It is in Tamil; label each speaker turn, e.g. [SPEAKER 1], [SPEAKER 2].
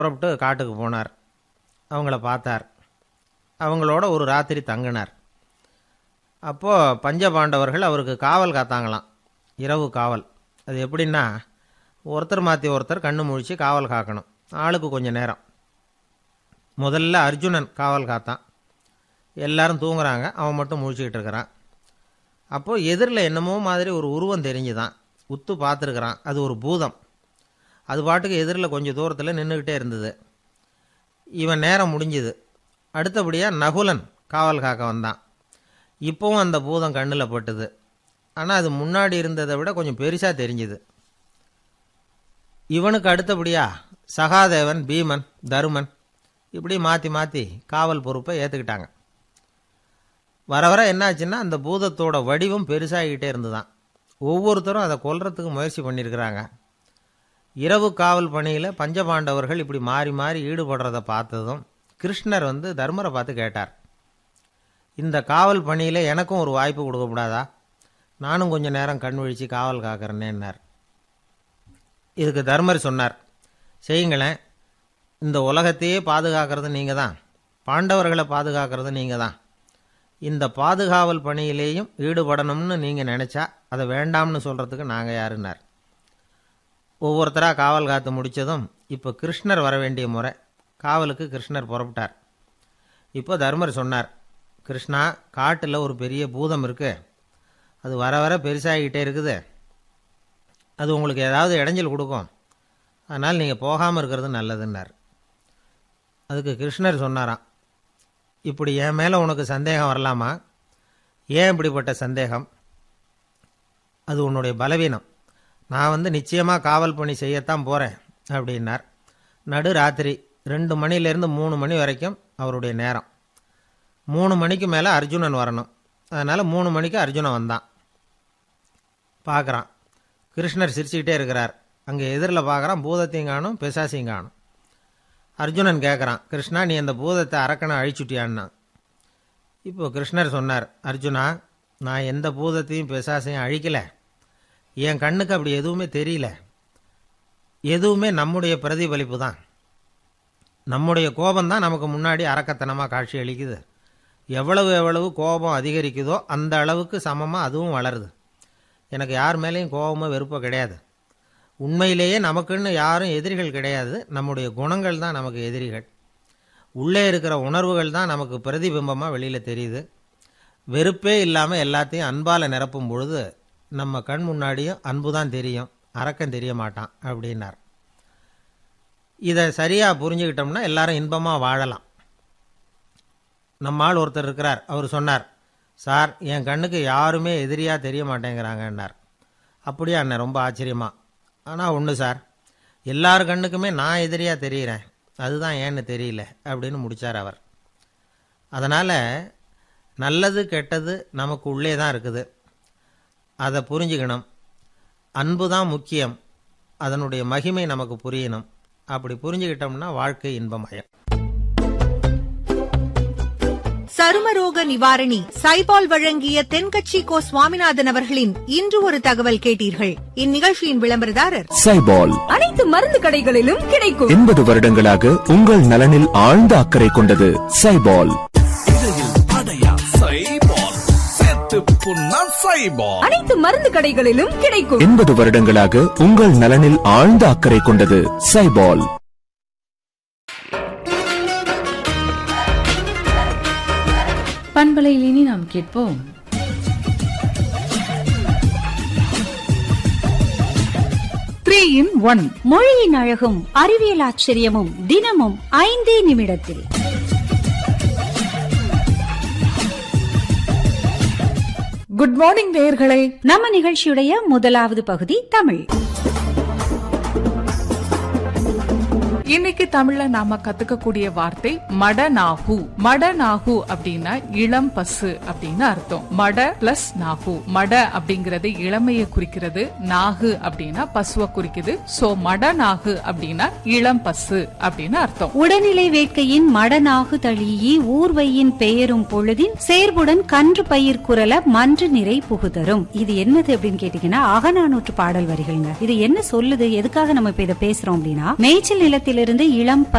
[SPEAKER 1] புறப்பட்டு காட்டுக்கு போனார் அவங்கள பார்த்தார் அவங்களோட ஒரு ராத்திரி தங்கினார் அப்போது பஞ்சபாண்டவர்கள் அவருக்கு காவல் காத்தாங்களாம் இரவு காவல் அது எப்படின்னா ஒருத்தர் மாற்றி ஒருத்தர் கண்ணு முழிச்சு காவல் காக்கணும் ஆளுக்கு கொஞ்சம் நேரம் முதல்ல அர்ஜுனன் காவல் காத்தான் எல்லாரும் தூங்குறாங்க அவன் மட்டும் முழிச்சுக்கிட்டு இருக்கிறான் அப்போது எதிரில் என்னமோ மாதிரி ஒரு உருவம் தெரிஞ்சுதான் உத்து பார்த்துருக்குறான் அது ஒரு பூதம் அது பாட்டுக்கு எதிரில் கொஞ்சம் தூரத்தில் நின்றுக்கிட்டே இருந்தது இவன் நேரம் முடிஞ்சுது அடுத்தபடியாக நகுலன் காவல் காக்க வந்தான் இப்போவும் அந்த பூதம் கண்ணில் பட்டுது ஆனால் அது முன்னாடி இருந்ததை விட கொஞ்சம் பெருசாக தெரிஞ்சுது இவனுக்கு அடுத்தபடியா சகாதேவன் பீமன் தருமன் இப்படி மாற்றி மாற்றி காவல் பொறுப்பை ஏற்றுக்கிட்டாங்க வர வர என்னாச்சுன்னா அந்த பூதத்தோட வடிவம் பெருசாகிக்கிட்டே இருந்துதான் ஒவ்வொருத்தரும் அதை கொல்றதுக்கு முயற்சி பண்ணியிருக்கிறாங்க இரவு காவல் பணியில் பஞ்சபாண்டவர்கள் இப்படி மாறி மாறி ஈடுபடுறத பார்த்ததும் கிருஷ்ணர் வந்து தர்மரை பார்த்து கேட்டார் இந்த காவல் பணியில் எனக்கும் ஒரு வாய்ப்பு கொடுக்கக்கூடாதா நானும் கொஞ்சம் நேரம் கண் விழிச்சு காவல் காக்கிறேன்னேன்னார் இதுக்கு தர்மர் சொன்னார் செய்யுங்களேன் இந்த உலகத்தையே பாதுகாக்கிறது நீங்கள் தான் பாண்டவர்களை பாதுகாக்கிறது நீங்கள் தான் இந்த பாதுகாவல் பணியிலேயும் ஈடுபடணும்னு நீங்கள் நினச்சா அதை வேண்டாம்னு சொல்கிறதுக்கு நாங்கள் யாருன்னார் ஒவ்வொருத்தராக காவல் காத்து முடித்ததும் இப்போ கிருஷ்ணர் வர வேண்டிய முறை காவலுக்கு கிருஷ்ணர் புறப்பட்டார் இப்போ தர்மர் சொன்னார் கிருஷ்ணா காட்டில் ஒரு பெரிய பூதம் இருக்கு அது வர வர பெருசாகிக்கிட்டே இருக்குது அது உங்களுக்கு ஏதாவது இடைஞ்சல் கொடுக்கும் அதனால் நீங்கள் போகாமல் இருக்கிறது நல்லதுன்னார் அதுக்கு கிருஷ்ணர் சொன்னாராம் இப்படி என் மேலே உனக்கு சந்தேகம் வரலாமா ஏன் இப்படிப்பட்ட சந்தேகம் அது உன்னுடைய பலவீனம் நான் வந்து நிச்சயமாக காவல் பணி செய்யத்தான் போகிறேன் அப்படின்னார் நடு ராத்திரி ரெண்டு மணிலேருந்து மூணு மணி வரைக்கும் அவருடைய நேரம் மூணு மணிக்கு மேலே அர்ஜுனன் வரணும் அதனால் மூணு மணிக்கு அர்ஜுனன் வந்தான் பார்க்குறான் கிருஷ்ணர் சிரிச்சுக்கிட்டே இருக்கிறார் அங்கே எதிரில் பார்க்குறான் பூதத்தையும் காணும் பிசாசையும் காணும் அர்ஜுனன் கேட்குறான் கிருஷ்ணா நீ அந்த பூதத்தை அரக்கனை அழிச்சுட்டியான்னா இப்போ கிருஷ்ணர் சொன்னார் அர்ஜுனா நான் எந்த பூதத்தையும் பிசாசையும் அழிக்கலை என் கண்ணுக்கு அப்படி எதுவுமே தெரியல எதுவுமே நம்முடைய பிரதிபலிப்பு தான் நம்முடைய கோபம்தான் நமக்கு முன்னாடி அரக்கத்தனமாக காட்சி அளிக்குது எவ்வளவு எவ்வளவு கோபம் அதிகரிக்குதோ அந்த அளவுக்கு சமமாக அதுவும் வளருது எனக்கு யார் மேலேயும் கோபமோ வெறுப்போ கிடையாது உண்மையிலேயே நமக்குன்னு யாரும் எதிரிகள் கிடையாது நம்முடைய குணங்கள் தான் நமக்கு எதிரிகள் உள்ளே இருக்கிற உணர்வுகள் தான் நமக்கு பிரதிபிம்பமாக வெளியில் தெரியுது வெறுப்பே இல்லாமல் எல்லாத்தையும் அன்பால் நிரப்பும் பொழுது நம்ம கண் முன்னாடியும் அன்பு தான் தெரியும் அரக்கன் தெரிய மாட்டான் அப்படின்னார் இதை சரியாக புரிஞ்சுக்கிட்டோம்னா எல்லாரும் இன்பமாக வாழலாம் நம்ம ஆள் ஒருத்தர் இருக்கிறார் அவர் சொன்னார் சார் என் கண்ணுக்கு யாருமே எதிரியாக தெரிய மாட்டேங்கிறாங்கன்னார் அப்படியா அண்ணன் ரொம்ப ஆச்சரியமா ஆனால் ஒன்று சார் எல்லார் கண்ணுக்குமே நான் எதிரியாக தெரிகிறேன் அதுதான் ஏன்னு தெரியல அப்படின்னு முடித்தார் அவர் அதனால் நல்லது கெட்டது நமக்கு உள்ளே தான் இருக்குது அதை புரிஞ்சுக்கணும் அன்பு தான் முக்கியம் அதனுடைய மகிமை நமக்கு புரியணும் அப்படி புரிஞ்சுக்கிட்டோம்னா வாழ்க்கை இன்பமயம்
[SPEAKER 2] சருமரோக நிவாரணி சைபால் வழங்கிய தென்கட்சி கோ சுவாமிநாதன் அவர்களின் இன்று ஒரு தகவல் கேட்டீர்கள் இந்நிகழ்ச்சியின் விளம்பரதாரர்
[SPEAKER 3] சைபால்
[SPEAKER 4] அனைத்து மருந்து கடைகளிலும் கிடைக்கும்
[SPEAKER 3] எண்பது வருடங்களாக உங்கள் நலனில் ஆழ்ந்த அக்கறை கொண்டது சைபால்
[SPEAKER 4] அனைத்து மருந்து கடைகளிலும் கிடைக்கும்
[SPEAKER 3] எண்பது வருடங்களாக உங்கள் நலனில் ஆழ்ந்த அக்கறை கொண்டது சைபால்
[SPEAKER 5] பண்பலையில் இனி நாம் கேட்போம்
[SPEAKER 6] த்ரீ இன் ஒன்
[SPEAKER 7] மொழியின் அழகும் அறிவியல் ஆச்சரியமும் தினமும் ஐந்தே நிமிடத்தில்
[SPEAKER 6] குட் மார்னிங் நேயர்களே
[SPEAKER 7] நம்ம நிகழ்ச்சியுடைய முதலாவது பகுதி தமிழ்
[SPEAKER 6] இன்னைக்கு தமிழ்ல நாம கத்துக்கக்கூடிய வார்த்தை மடநாகு மடநாகு அப்படின்னா இளம் பசு அப்படின்னு அர்த்தம் மட பிளஸ் நாகு மட அப்படிங்கறது இளமையை குறிக்கிறது நாகு அப்படின்னா பசுவை குறிக்குது சோ மடநாகு அப்படின்னா இளம் பசு அப்படின்னு அர்த்தம்
[SPEAKER 7] உடல்நிலை வேட்கையின் மடநாகு தழியி ஊர்வையின் பெயரும் பொழுதின் சேர்வுடன் கன்று பயிர் குரல மன்று நிறை புகுதரும் இது என்னது அப்படின்னு கேட்டீங்கன்னா அகநானூற்று பாடல் வரிகள்ங்க இது என்ன சொல்லுது எதுக்காக நம்ம இப்ப இதை பேசுறோம் அப்படின்னா மேய்ச்சல் நிலத்தில் பருவத்திலிருந்து இளம்